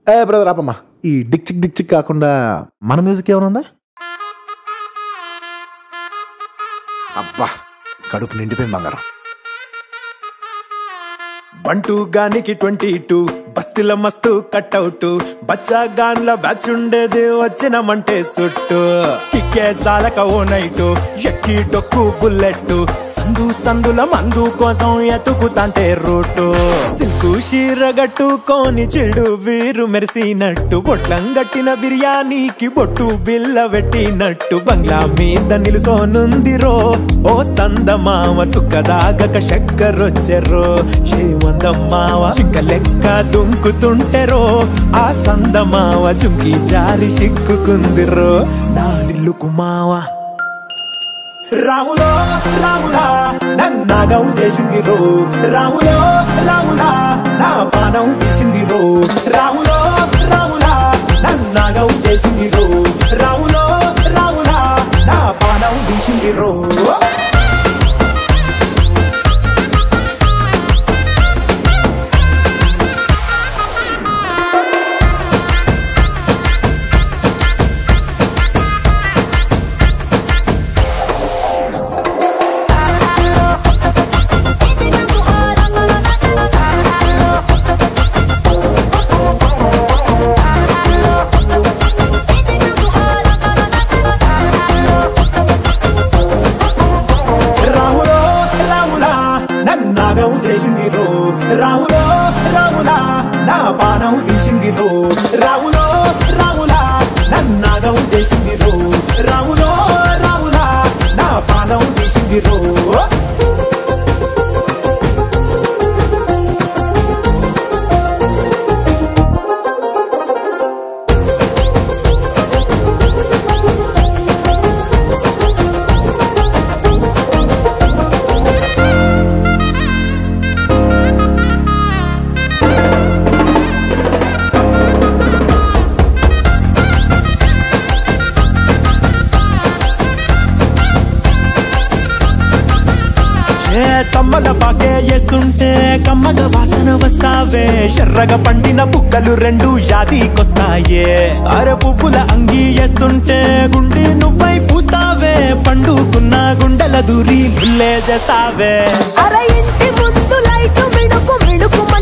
ఏ brother ఆపమ్మా ఈ Dick చిక్ Dick చిక్ కాకుండా మన మ్యూజిక్ ఏమైనా ఉందా అబ్బా కడుపు నిండిపోయింది బంగారం బంటూ గానికి ట్వంటీ టూ బస్తిల మస్తు కట్అవుట్ బచ్చా గాన్ల బ్యాచ్ ఉండేది వచ్చినమంటే సుట్టు కిక్కే సాలక ఓ నైటు ఎక్కి డొక్కు బుల్లెట్ సందు సందుల మందు కోసం ఎతుకుతాంటే రూటు సిల్కు షీరగట్టుకోని చెడు వీరు మెరిసినట్టు బొట్లం గట్టిన బిర్యానీకి బొట్టు బిల్ల పెట్టినట్టు బంగ్లా మీద నిలుసోనుందిరో ఓ సందమావ సుక్కదాగక చక్కరొచ్చెరో శ్రీమందమ్మావ చింక లెక్క దుంకుతుంటెరో ఆ సందమావ జుంకి జారి సిక్కుకుందిరో నా దిల్లుకు మావా రాములో రాములా నన్నాగం చేసింది రో రాములో రాములా నా పానం తీసింది రో రాములో రాములా నన్నాగం చేసింది రో రాములో రాములా నా పానం తీసింది రో రాములో రాములా నన్నాగం చేసింది రో రాములో రాములా నా పానం తీసింది రో రాములో రాములా నన్నాగం చేసింది రో రాములో రాములా నా పానం తీసింది రో ఏ తమ్మల పాకే వేస్తుంటే కమ్మగ వాసన వస్తావే ఎర్రగా పండిన బుక్కలు రెండు యాదికొస్తాయే అర పువ్వుల అంగి వేస్తుంటే గుండి నువ్వై పూస్తావే పండుకున్న గుండెల దూరి లుల్లే చేస్తావే అర ఇంటి ముందు లైట్ మిడుకు మిడుకు